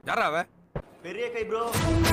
யாரா அவ பெரிய கை ப்ரோ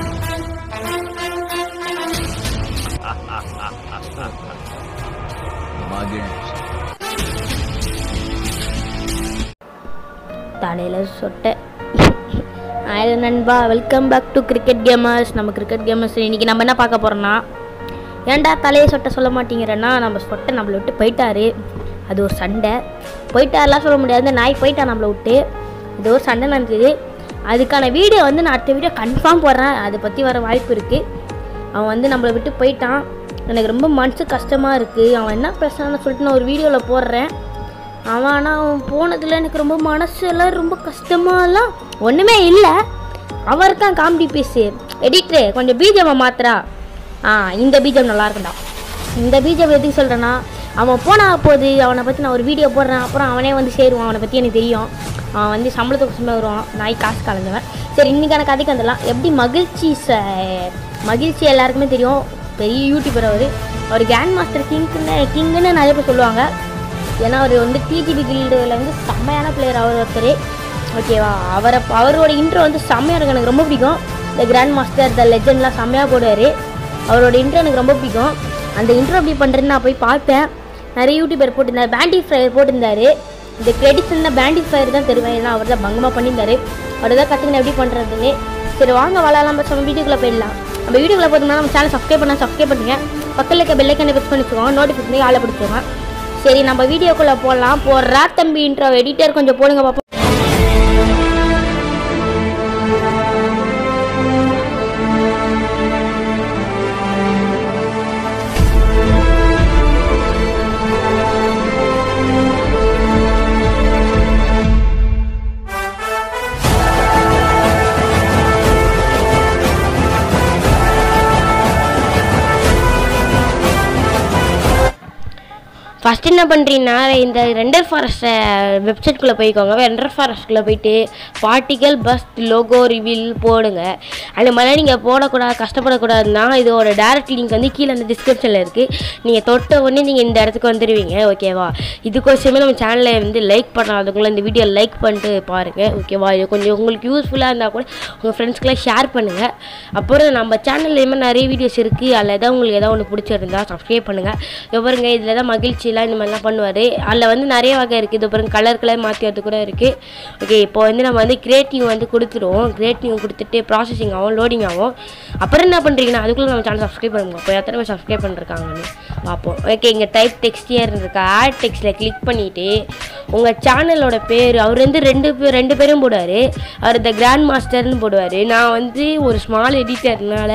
தலையில் சொட்டை ஆயில நண்பா welcome back to cricket gamers நம்ம கிரிக்கெட் கேமர்ஸ் இன்னைக்கு நம்ம என்ன பார்க்க போகிறோம்னா ஏன்டா தலையை சொட்டை சொல்ல மாட்டேங்கிறேன்னா நம்ம சொட்டை நம்மளை விட்டு போயிட்டாரு அது ஒரு சண்டை போயிட்டாரெலாம் சொல்ல முடியாது இந்த நாய் போயிட்டான் நம்மளை விட்டு இது ஒரு சண்டை நடக்குது அதுக்கான வீடியோ வந்து நான் அடுத்த வீடியோ கன்ஃபார்ம் போடுறேன் அதை பற்றி வர வாய்ப்பு இருக்குது அவன் வந்து நம்மளை விட்டு போயிட்டான் எனக்கு ரொம்ப மனசு கஷ்டமாக இருக்குது அவன் என்ன பிரச்சனைன்னு சொல்லிட்டு நான் ஒரு வீடியோவில் போடுறேன் அவன் ஆனால் அவன் போனதில் எனக்கு ரொம்ப மனசெல்லாம் ரொம்ப கஷ்டமாலாம் ஒன்றுமே இல்லை அவன் இருக்கான் காமெடி பீஸு எடிட்ரு கொஞ்சம் பீஜமை மாத்திரா ஆ இந்த பீஜம் நல்லா இருக்கும்டா இந்த பீஜம் எதுக்கு சொல்கிறேன்னா அவன் போனா போது அவனை பற்றி நான் ஒரு வீடியோ போடுறேன் அப்புறம் அவனே வந்து சேருவான் அவனை பற்றி எனக்கு தெரியும் அவன் வந்து சம்பளத்துக்கு சும்மா வருவான் நாய் காசு கலந்தவன் சரி இன்றைக்கான கதைக்கு வந்துடலாம் எப்படி மகிழ்ச்சி ச மகிழ்ச்சி எல்லாருக்குமே தெரியும் பெரிய யூடியூபர் அவர் அவர் கிராண்ட் மாஸ்டர் கிங்க்குன்னு கிங்குன்னு நிறைய பேர் சொல்லுவாங்க ஏன்னா அவர் வந்து டிஜிபி கில்டில் வந்து செம்மையான பிளேயர் அவர் ஒருத்தர் ஓகேவா அவரை அவரோட இன்ட்ரோ வந்து செம்மையாக இருக்கும் எனக்கு ரொம்ப பிடிக்கும் இந்த கிராண்ட் மாஸ்டர் த லெஜெண்ட்லாம் செம்மையாக போடுவார் அவரோட இன்ட்ரோ எனக்கு ரொம்ப பிடிக்கும் அந்த இன்ட்ரோ எப்படி பண்ணுறேன்னு நான் போய் பார்த்தேன் நிறைய யூடியூபர் போட்டிருந்தார் பேண்டி ஃப்ரையர் போட்டிருந்தாரு இந்த கிரெடிட்ஸ் என்ன பேண்டி ஃப்ரையர் தான் தெரியும் ஏன்னா அவர் தான் பங்கமாக பண்ணியிருந்தாரு அவர் தான் கற்றுக்கணும் எப்படி பண்ணுறதுன்னு சரி வாங்க வளரலாம் பஸ் நம்ம வீடியோக்குள்ளே போயிடலாம் நம்ம வீடியோக்குள்ளே போதும்னா நம்ம சேனல் சப்ஸ்கிரைப் பண்ணால் சப்ஸ்கிரைப் பண்ணுங்க பக்கத்தில் இருக்க பெல்லைக்கனை ப்ரெஸ் பண்ணி வச்சுக்கோங்க நோட்டிஃபிகேஷன் ஆளை பிடிச்சிக்கோங்க சரி நம்ம வீடியோக்குள்ளே போடலாம் போடுறா தம்பி இன்ட்ரோ எடிட்டர் கொஞ்சம் போடுங்க பார்ப்போம் ஃபஸ்ட் என்ன பண்ணுறீங்கன்னா இந்த ரெண்டர் ஃபாரஸ்ட் வெப்சைட்குள்ளே போய்க்கோங்க ரெண்டர் ஃபாரஸ்ட்குள்ளே போயிட்டு பார்ட்டிகல் பஸ் லோகோ ரிவீல் போடுங்க அந்த மாதிரி நீங்கள் போடக்கூடாது கஷ்டப்படக்கூடாதுன்னா இதோட டேரக்ட் லிங்க் வந்து கீழே அந்த டிஸ்கிரிப்ஷனில் இருக்குது நீங்கள் தொட்ட உடனே நீங்கள் இந்த இடத்துக்கு வந்துடுவீங்க ஓகேவா இதுக்கோசமே நம்ம சேனலை வந்து லைக் பண்ணாதவங்களும் இந்த வீடியோ லைக் பண்ணிட்டு பாருங்கள் ஓகேவா இது கொஞ்சம் உங்களுக்கு யூஸ்ஃபுல்லாக இருந்தால் கூட உங்கள் ஃப்ரெண்ட்ஸ்க்கெலாம் ஷேர் பண்ணுங்கள் அப்புறம் நம்ம சேனலில் மாதிரி நிறைய வீடியோஸ் இருக்குது அதில் ஏதாவது உங்களுக்கு ஏதாவது ஒன்று பிடிச்சிருந்தா சப்ஸ்கிரைப் பண்ணுங்கள் இதோ பாருங்க இதில் தான் மகிழ்ச்சியெலாம் இந்த மாதிரிலாம் பண்ணுவார் அதில் வந்து நிறைய வகை இருக்குது இது பாருங்க கலர் கலர் மாற்றி வரது கூட இருக்குது ஓகே இப்போ வந்து நம்ம வந்து கிரியேட்டிவ் வந்து கொடுத்துருவோம் கிரியேட்டிவ் கொடுத்துட்டு ப்ராசஸிங் ஆகும் லோடிங் ஆகும் அப்புறம் என்ன பண்ணுறீங்கன்னா அதுக்குள்ளே நம்ம சேனல் சப்ஸ்கிரைப் பண்ணுங்க அப்போ எத்தனை பேர் சப்ஸ்கிரைப் பண்ணிருக்காங்கன்னு பார்ப்போம் ஓகே இங்கே டைப் டெக்ஸ்ட் இயர் இருக்கா ஆட் டெக்ஸ்ட்டில் கிளிக் பண்ணிவிட்டு உங்கள் சேனலோட பேர் அவர் வந்து ரெண்டு பேர் ரெண்டு பேரும் போடுவார் அவர் இந்த கிராண்ட் மாஸ்டர்னு போடுவார் நான் வந்து ஒரு ஸ்மால் எடிட்டர்னால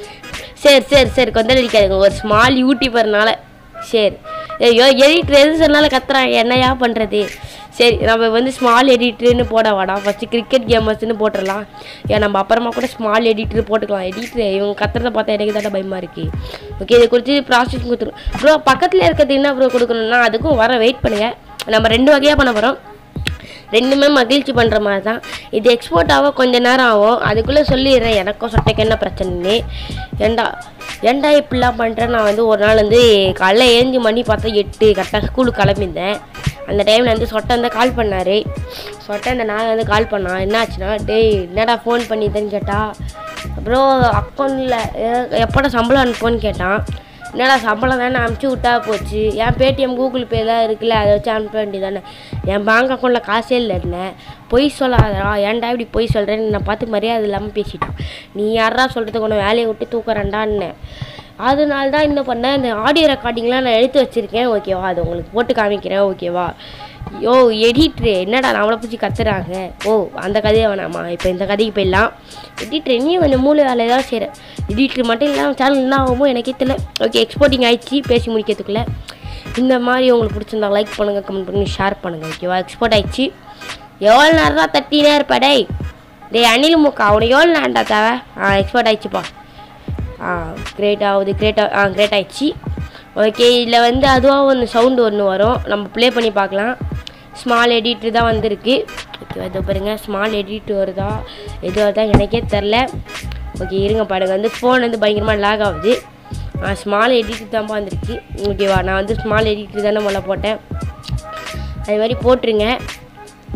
சரி சரி சரி கொஞ்சம் அடிக்காதுங்க ஒரு ஸ்மால் யூடியூபர்னால சரி ஐயோ எடிட்டர் எது சொன்னாலும் கத்துறான் என்னையா பண்ணுறது சரி நம்ம வந்து ஸ்மால் எடிட்டர்னு போட வேடாம் ஃபஸ்ட்டு கிரிக்கெட் கேமர்ஸ்னு போட்டுடலாம் ஏன் நம்ம அப்புறமா கூட ஸ்மால் எடிட்டர் போட்டுக்கலாம் எடிட்டர் இவங்க கத்துறத பார்த்தா எனக்கு தானே பயமாக இருக்குது ஓகே இதை குறித்து ப்ராசஸ் கொடுத்துரும் ப்ரோ பக்கத்தில் இருக்கிறது என்ன ப்ரோ கொடுக்கணும்னா அதுக்கும் வர வெயிட் பண்ணுங்கள் நம்ம ரெண்டு வகையாக பண்ண போகிறோம் ரெண்டுமே மகிழ்ச்சி பண்ணுற மாதிரி தான் இது எக்ஸ்போர்ட் ஆக கொஞ்ச நேரம் ஆகும் அதுக்குள்ளே சொல்லிடுறேன் எனக்கும் சொட்டைக்கு என்ன பிரச்சனைன்னு ஏண்டா ஏண்டா இப்படிலாம் பண்ணுறேன் நான் வந்து ஒரு நாள் வந்து காலைல ஏஞ்சி மணி பார்த்தா எட்டு கரெக்டாக ஸ்கூலுக்கு கிளம்பியிருந்தேன் அந்த டைமில் வந்து சொட்டை வந்து கால் பண்ணார் சொட்டை அந்த நாள் வந்து கால் பண்ணான் என்ன ஆச்சுன்னா டேய் என்னடா ஃபோன் பண்ணிட்டேன்னு கேட்டா அப்புறம் அக்கௌண்ட்டில் எப்போடா சம்பளம் அனுப்புவோன்னு கேட்டான் என்னடா சம்பளம் தானே அனுப்பிச்சி விட்டா போச்சு என் பேடிஎம் கூகுள் பேலாம் இருக்குல்ல அதை வச்சு அனுப்ப வேண்டியதானே என் பேங்க் அக்கௌண்ட்டில் காசே இல்லை என்ன பொய் சொல்லாதடா ஏன்டா இப்படி பொய் சொல்கிறேன்னு என்னை பார்த்து மரியாதை இல்லாமல் பேசிட்டான் நீ யாரா சொல்கிறதுக்கு ஒன்று வேலையை விட்டு தூக்குறேன்டான்னு அதனால தான் என்ன பண்ணேன் இந்த ஆடியோ ரெக்கார்டிங்லாம் நான் எடுத்து வச்சுருக்கேன் ஓகேவா அது உங்களுக்கு போட்டு காமிக்கிறேன் ஓகேவா யோ எடிட்ரு என்னடா நம்மளை பிடிச்சி கத்துறாங்க ஓ அந்த கதையை வேணாமா இப்போ இந்த கதைக்கு போயிடலாம் எடிட்ரு நீ கொஞ்சம் மூளை வேலை தான் செய்கிறேன் எடிட்ரு மட்டும் இல்லாமல் சேனல் என்ன ஆகுமோ எனக்கே தெரியல ஓகே எக்ஸ்போர்ட்டிங் ஆயிடுச்சு பேசி முடிக்கிறதுக்குள்ளே இந்த மாதிரி உங்களுக்கு பிடிச்சிருந்தா லைக் பண்ணுங்கள் கமெண்ட் பண்ணி ஷேர் பண்ணுங்கள் ஓகேவா எக்ஸ்போர்ட் ஆயிடுச்சு எவ்வளோ நேரம் தான் தட்டினே இருப்பா டேய் டேய் அனில் முக்கா அவனுக்கு எவ்வளோ நேரம்டா தேவை ஆ எக்ஸ்போர்ட் ஆயிடுச்சுப்பா ஆ கிரேட் ஆகுது கிரேட் ஆ கிரேட் ஆயிடுச்சு ஓகே இதில் வந்து அதுவாக ஒன்று சவுண்டு ஒன்று வரும் நம்ம ப்ளே பண்ணி பார்க்கலாம் ஸ்மால் எடிட்ரு தான் வந்திருக்கு ஓகே இது பாருங்க ஸ்மால் எடிட் வருதா எது வருதா எனக்கே தெரில ஓகே இருங்க பாருங்க வந்து ஃபோன் வந்து பயங்கரமாக லாக் ஆகுது ஸ்மால் எடிட் தான் வந்திருக்கு ஓகேவா நான் வந்து ஸ்மால் எடிட்ரு தானே முதல்ல போட்டேன் அது மாதிரி போட்டுருங்க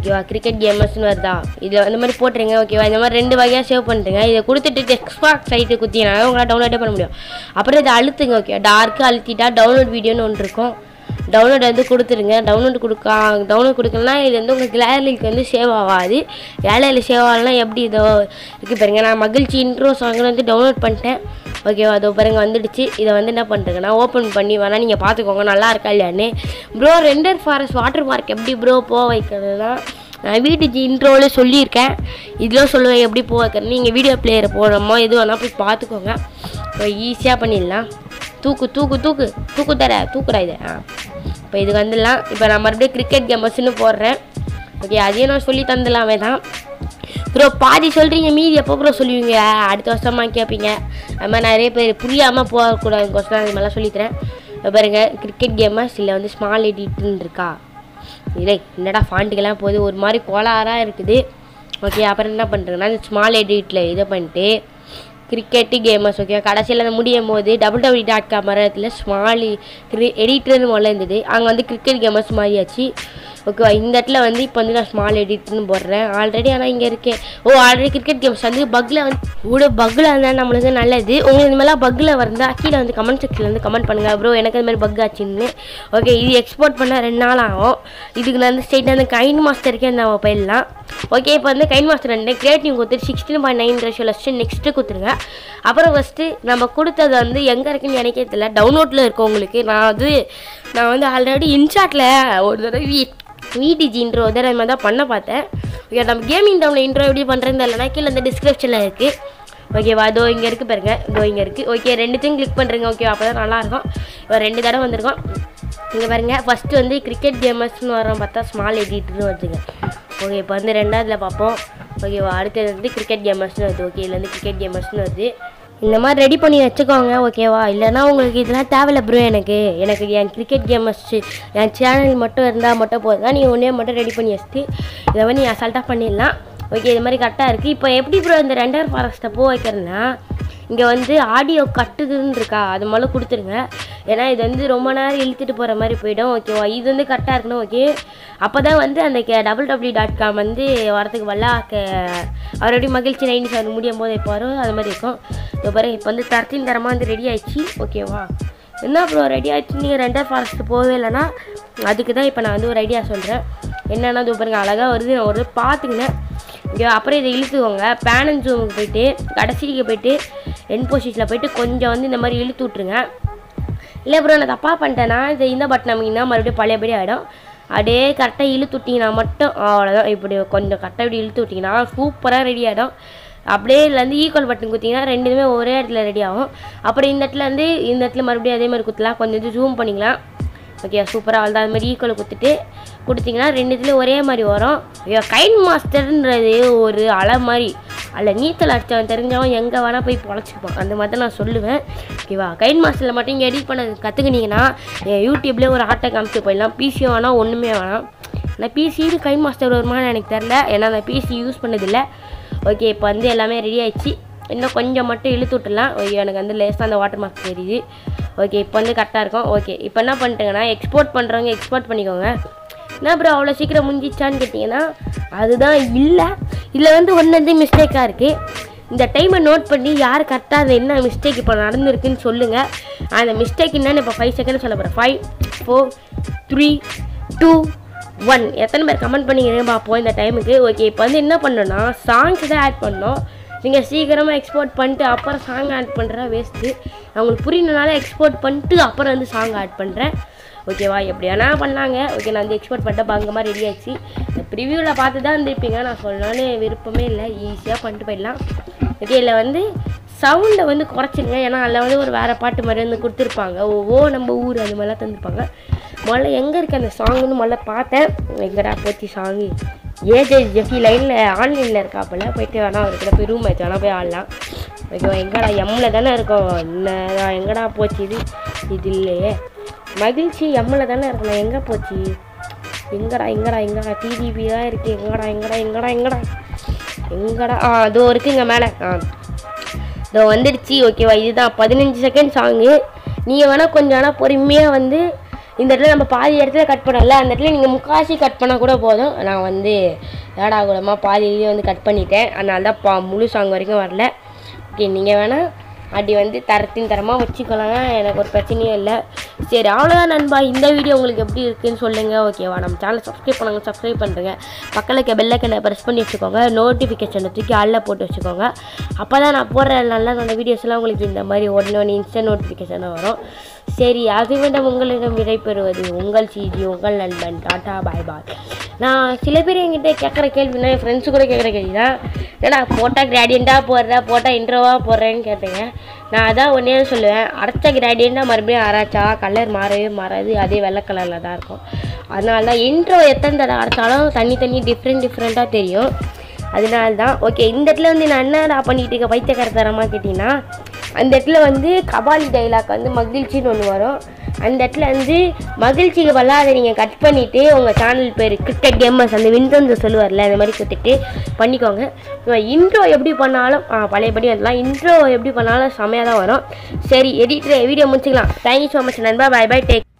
ஓகேவா கிரிக்கெட் கேமர்ஸ்னு வருதா இதில் இந்த மாதிரி போட்டுருங்க ஓகேவா இந்த மாதிரி ரெண்டு வகையாக சேவ் பண்ணிட்டுங்க இதை கொடுத்துட்டு டெக்ஸ்பாக் சைட்டு குத்தினா உங்களால் டவுன்லோடே பண்ண முடியும் அப்புறம் இதை அழுத்துங்க ஓகே டார்க்கு அழுத்திட்டா டவுன்லோட் வீடியோன்னு ஒன்று இருக்கும் டவுன்லோட் வந்து கொடுத்துருங்க டவுன்லோட் கொடுக்கா டவுன்லோட் கொடுக்கலனா இது வந்து உங்கள் கேலரிக்கு வந்து சேவ் ஆகாது கேலரியில் சேவ் ஆகலாம் எப்படி இதோ இருக்கு பாருங்க நான் மகிழ்ச்சி இன்ட்ரோ சாங் வந்து டவுன்லோட் பண்ணிட்டேன் ஓகேவா அதோ பாருங்க வந்துடுச்சு இதை வந்து என்ன பண்ணுறேங்கன்னா ஓப்பன் பண்ணி வேணா நீங்கள் பார்த்துக்கோங்க நல்லா இருக்கா இல்லையான்னு bro render forest water park எப்படி ப்ரோ போக வைக்கிறதுனா நான் வீட்டுக்கு இன்ட்ரோவில் சொல்லியிருக்கேன் இதில் சொல்லுவேன் எப்படி போக வைக்கிறது நீங்கள் வீடியோ பிளேயரை போடுறோமோ எது வேணால் போய் பார்த்துக்கோங்க இப்போ ஈஸியாக பண்ணிடலாம் தூக்கு தூக்கு தூக்கு தூக்கு தர தூக்குடா இது ஆ இப்போ இதுக்கு வந்துடலாம் இப்போ நான் மறுபடியும் கிரிக்கெட் கேமர்ஸ்னு போடுறேன் ஓகே அதையும் நான் சொல்லி தந்துடலாமே தான் ப்ரோ பாதி சொல்கிறீங்க மீதி எப்போ ப்ரோ சொல்லுவீங்க அடுத்த வருஷமா கேட்பீங்க அது மாதிரி நிறைய பேர் புரியாமல் போகக்கூடாதுக்கோசரம் அது மாதிரிலாம் சொல்லித்தரேன் இப்போ பாருங்க கிரிக்கெட் கேமர்ஸ் இல்லை வந்து ஸ்மால் எடிட்னு இருக்கா இல்லை என்னடா ஃபாண்ட்டுக்கெல்லாம் போகுது ஒரு மாதிரி கோளாறாக இருக்குது ஓகே அப்புறம் என்ன பண்ணுறதுன்னா இந்த ஸ்மால் எடிட்டில் இதை பண்ணிட்டு கிரிக்கெட்டு கேமர்ஸ் ஓகே கடைசியில் அந்த முடியும் போது டபுள் டபுள் டாட் காம் மரத்தில் ஸ்மால் கிரி எடிட்டர்னு முதல்ல இருந்தது அங்கே வந்து கிரிக்கெட் கேமர்ஸ் மாறியாச்சு ஓகேவா இந்த இடத்துல வந்து இப்போ வந்து நான் ஸ்மால் எடிட்னு போடுறேன் ஆல்ரெடி ஆனால் இங்கே இருக்கேன் ஓ ஆல்ரெடி கிரிக்கெட் கேம்ஸ் வந்து பக்கில் வந்து கூட பக்கில் இருந்தால் நம்மளுக்கு நல்லது உங்களுக்கு இந்த மாதிரிலாம் பக்கில் வந்தால் கீழே வந்து கமெண்ட் செக்ஷனில் வந்து கமெண்ட் பண்ணுங்கள் ப்ரோ எனக்கு அது மாதிரி பக் ஆச்சுன்னு ஓகே இது எக்ஸ்போர்ட் பண்ண ரெண்டு நாள் ஆகும் இதுக்கு நான் வந்து ஸ்ட்ரெயிட்டாக வந்து கைன் மாஸ்டருக்கே அந்த போயிடலாம் ஓகே இப்போ வந்து கைன் மாஸ்டர் ரெண்டு கிரியேட்டிவ் கொடுத்துட்டு sixteen point nine ratio last next கொடுத்துருங்க அப்புறம் ஃபஸ்ட்டு நம்ம கொடுத்தது வந்து எங்கே இருக்குன்னு எனக்கே தெரியல டவுன்லோட்டில் இருக்கும் உங்களுக்கு நான் அது நான் வந்து ஆல்ரெடி இன்ஷாட்டில் ஒரு தடவை விடிஜி இன்ட்ரோ தான் மாதிரி தான் பண்ண பார்த்தேன் ஓகே நம்ம கேமிங் டவுனில் இன்ட்ரோ எப்படி பண்ணுறது இல்லைனா கீழே இந்த டிஸ்கிரிப்ஷனில் இருக்குது ஓகேவா அதோ இங்கே இருக்குது பாருங்க இதோ இங்கே இருக்குது ஓகே ரெண்டுத்தையும் கிளிக் பண்ணுறீங்க ஓகே அப்போ தான் நல்லாயிருக்கும் இப்போ ரெண்டு தடவை வந்திருக்கோம் இங்கே பாருங்க ஃபஸ்ட்டு வந்து கிரிக்கெட் கேமர்ஸ்னு வரோம் பார்த்தா ஸ்மால் எடிட்னு வருதுங்க ஓகே இப்போ வந்து ரெண்டாவதுல பார்ப்போம் ஓகேவா அடுத்தது வந்து கிரிக்கெட் கேமர்ஸ்னு வருது ஓகே இதில் வந்து கிரிக்கெட் கேமர்ஸ்னு வருது இந்த மாதிரி ரெடி பண்ணி வச்சுக்கோங்க ஓகேவா இல்லைனா உங்களுக்கு இதெல்லாம் தேவையில்ல ப்ரோ எனக்கு எனக்கு என் கிரிக்கெட் கேமர்ஸ் என் சேனல் மட்டும் இருந்தால் மட்டும் போதும் நீங்கள் ஒன்றே மட்டும் ரெடி பண்ணி வச்சுட்டு இதை வந்து நீ அசால்ட்டாக பண்ணிடலாம் ஓகே இது மாதிரி கரெக்டாக இருக்குது இப்போ எப்படி ப்ரோ இந்த ரெண்டர் ஃபாரஸ்ட்டை போ வைக்கிறேன்னா இங்கே வந்து ஆடியோ கட்டுதுன்னு இருக்கா அது மேலே கொடுத்துருங்க ஏன்னா இது வந்து ரொம்ப நேரம் இழுத்துட்டு போகிற மாதிரி போயிடும் ஓகேவா இது வந்து கரெக்டாக இருக்கணும் ஓகே அப்போ தான் வந்து அந்த டபுள் டபிள்யூ டாட் காம் வந்து வரதுக்கு வல்லா அவருடைய மகிழ்ச்சி நைன்டி செவன் முடியும் போது இப்போ வரும் அது மாதிரி இருக்கும் இப்போ பாருங்க இப்போ வந்து தரத்தின் தரமாக வந்து ரெடி ஆயிடுச்சு ஓகேவா என்ன ப்ரோ ரெடி ஆயிடுச்சு நீங்கள் ரெண்டர் ஃபாரஸ்ட் போகவே இல்லைன்னா அதுக்கு தான் இப்போ நான் வந்து ஒரு ஐடியா சொல்கிறேன் என்னென்னா இது பாருங்க அழகாக வருது நான் ஒரு பார்த்துக்கினேன் ஓகே அப்புறம் இதை இழுத்துக்கோங்க பேன் அண்ட் ஜூமுக்கு போயிட்டு கடைசிக்கு போயிட்டு என் பொசிஷனில் போயிட்டு கொஞ்சம் வந்து இந்த மாதிரி இழுத்து விட்ருங்க இல்லை ப்ரோ நான் தப்பாக பண்ணிட்டேன்னா இது இந்த பட்டன் அமைங்கன்னா மறுபடியும் பழையபடி ஆகிடும் அப்படியே கரெக்டாக இழுத்து விட்டிங்கன்னா மட்டும் அவ்வளோதான் இப்படி கொஞ்சம் கரெக்டாக இப்படி இழுத்து விட்டிங்கன்னா சூப்பராக ரெடி ஆகிடும் அப்படியே இதுலேருந்து ஈக்குவல் பட்டன் குத்திங்கன்னா ரெண்டுமே ஒரே இடத்துல ரெடி ஆகும் அப்புறம் இந்த இடத்துல வந்து இந்த இடத்துல மறுபடியும் அதே மாதிரி குத்தலாம் கொஞ்சம் இது ஜூம் பண்ணிக்கலாம் ஓகே சூப்பராக அவ்வளோதான் அது மாதிரி ஈக்குவல் கொடுத்துட்டு கொடுத்தீங்கன்னா ரெண்டுத்துலேயும் ஒரே மாதிரி வரும் ஐயோ கைன் மாஸ்டர்ன்றது ஒரு அலை மாதிரி அதில் நீச்சல் அடித்தவன் தெரிஞ்சவன் எங்கே வேணால் போய் பொழைச்சிப்பான் அந்த மாதிரி தான் நான் சொல்லுவேன் ஓகேவா கைன் மாஸ்டரில் மட்டும் இங்கே எடிட் பண்ண கற்றுக்கினீங்கன்னா என் யூடியூப்லேயே ஒரு ஆட்டை காமிச்சு போயிடலாம் பிசி வேணாம் ஒன்றுமே வேணாம் நான் பிசிக்கு கைன் மாஸ்டர் வருமானு எனக்கு தெரில ஏன்னா நான் பிசி யூஸ் பண்ணதில்லை ஓகே இப்போ வந்து எல்லாமே ரெடி ஆயிடுச்சு இன்னும் கொஞ்சம் மட்டும் இழுத்து விட்டுலாம் ஓகே எனக்கு வந்து லேஸாக அந்த வாட்டர் மார்க் தெரியுது ஓகே இப்போ வந்து கரெக்டாக இருக்கும் ஓகே இப்போ என்ன பண்ணிட்டுங்கன்னா எக்ஸ்போர்ட் பண்ணுறவங்க எக்ஸ்போர்ட் பண்ணிக்கோங்க என்ன ப்ரோ அவ்வளோ சீக்கிரம் முடிஞ்சிச்சான்னு கேட்டிங்கன்னா அதுதான் இல்லை இதில் வந்து ஒன்று வந்து மிஸ்டேக்காக இருக்குது இந்த டைமை நோட் பண்ணி யார் கரெக்டாக அது என்ன மிஸ்டேக் இப்போ நடந்திருக்குன்னு சொல்லுங்கள் அந்த மிஸ்டேக் என்னன்னு இப்போ ஃபைவ் செகண்ட் சொல்ல போகிறேன் five four three two one எத்தனை பேர் கமெண்ட் பண்ணிக்கிறேன் பார்ப்போம் இந்த டைமுக்கு ஓகே இப்போ வந்து என்ன பண்ணணும்னா சாங்ஸ் தான் ஆட் பண்ணோம் நீங்கள் சீக்கிரமாக எக்ஸ்போர்ட் பண்ணிட்டு அப்புறம் சாங் ஆட் பண்ணுறா வேஸ்ட்டு அவங்களுக்கு புரியணுனால எக்ஸ்போர்ட் பண்ணிட்டு அப்புறம் வந்து சாங் ஆட் பண்ணுறேன் ஓகேவா எப்படி வேணா பண்ணாங்க ஓகே நான் வந்து எக்ஸ்போர்ட் பண்ணிட்டு பங்கமாக ரெடி ஆயிடுச்சு இந்த ப்ரிவியூவில் பார்த்து தான் இருந்திருப்பீங்க நான் சொல்லணும்னு விருப்பமே இல்லை ஈஸியாக பண்ணிட்டு போயிடலாம் ஓகே இதில் வந்து சவுண்டை வந்து குறைச்சிருங்க ஏன்னா அதில் வந்து ஒரு வேறு பாட்டு மாதிரி வந்து கொடுத்துருப்பாங்க ஓ ஓ நம்ம ஊர் அது மாதிரிலாம் தந்துருப்பாங்க முதல்ல எங்கே இருக்க அந்த சாங்குன்னு முதல்ல பார்த்தேன் எங்கடா போச்சு சாங்கு ஏஜே ஜெஃபி லைனில் ஆன்லைனில் இருக்காப்புல போயிட்டு வேணா அவர்கிட்ட போய் ரூம் வச்சு வேணா போய் ஆடலாம் ஓகேவா எங்கடா எம்மில் தானே இருக்கோம் என்னடா எங்கடா போச்சு இது இது இல்லையே மகிழ்ச்சி எம்மில் தானே இருக்கணும் எங்கே போச்சு எங்கடா எங்கடா எங்கடா டிடிபி தான் இருக்கு எங்கடா எங்கடா எங்கடா எங்கடா எங்கடா ஆ அதோ இருக்குங்க மேலே ஆ இதோ வந்துடுச்சு ஓகேவா இதுதான் பதினஞ்சு செகண்ட் சாங்கு நீங்கள் வேணால் கொஞ்சம் ஆனால் பொறுமையாக வந்து இந்த இடத்துல நம்ம பாதி இடத்துல கட் பண்ணல அந்த இடத்துல நீங்கள் முக்காசி கட் பண்ணால் கூட போதும் நான் வந்து ஏடா கூடமாக பாதியிலேயே வந்து கட் பண்ணிட்டேன் அதனால தான் பா முழு சாங் வரைக்கும் வரல ஓகே நீங்கள் வேணால் அப்படி வந்து தரத்தின் தரமாக வச்சுக்கலாங்க எனக்கு ஒரு பிரச்சனையும் இல்லை சரி அவ்வளோதான் நண்பா இந்த வீடியோ உங்களுக்கு எப்படி இருக்குன்னு சொல்லுங்கள் ஓகேவா நம்ம சேனல் சப்ஸ்கிரைப் பண்ணுங்க சப்ஸ்கிரைப் பண்ணுறேங்க பக்கத்தில் இருக்க பெல்லைக்கனை ப்ரெஸ் பண்ணி வச்சுக்கோங்க நோட்டிஃபிகேஷனை தூக்கி ஆளில் போட்டு வச்சுக்கோங்க அப்போ தான் நான் போடுற நல்ல நல்ல வீடியோஸ்லாம் உங்களுக்கு இந்த மாதிரி உடனே உடனே இன்ஸ்டன்ட் நோட்டிஃபிகேஷனாக வரும் சரி அது விட உங்களிடம் விடைபெறுவது உங்கள் சிஜி உங்கள் நண்பன் டாட்டா பாய் பாய் நான் சில பேர் என்கிட்ட கேட்குற கேள்வினா என் ஃப்ரெண்ட்ஸு கூட கேட்குற கேள்வி தான் ஏன்னா போட்டால் கிராடியண்ட்டாக போடுற போட்டால் இன்ட்ரோவாக போடுறேன்னு கேட்டேங்க நான் அதான் ஒன்றே சொல்லுவேன் அரைச்ச கிராடியண்ட்டாக மறுபடியும் அரைச்சா கலர் மாறவே மாறாது அதே வெள்ளை கலரில் தான் இருக்கும் அதனால தான் இன்ட்ரோ எத்தனை தடவை அரைச்சாலும் தனி தனி டிஃப்ரெண்ட் டிஃப்ரெண்ட்டாக தெரியும் அதனால தான் ஓகே இந்த இடத்துல வந்து நான் என்னடா பண்ணிட்டு இருக்க பைத்தியக்காரத்தனமாக கேட்டிங்கன்னா அந்த இடத்துல வந்து கபாலி டைலாக் வந்து மகிழ்ச்சின்னு ஒன்று வரும் அந்த இடத்துல வந்து மகிழ்ச்சிக்கு பதிலாக அதை நீங்கள் கட் பண்ணிவிட்டு உங்கள் சேனல் பேர் கிரிக்கெட் கேமர்ஸ் அந்த வின்சந்து சொல்லுவார்ல இந்த மாதிரி கொடுத்துட்டு பண்ணிக்கோங்க இன்ட்ரோ எப்படி பண்ணாலும் ஆ, பழையபடி வரலாம் இன்ட்ரோ எப்படி பண்ணாலும் செமையாக தான் வரும் சரி எடிட்டர் வீடியோ முடிச்சுக்கலாம் தேங்க்யூ ஸோ மச் நண்பா பை பை டேக்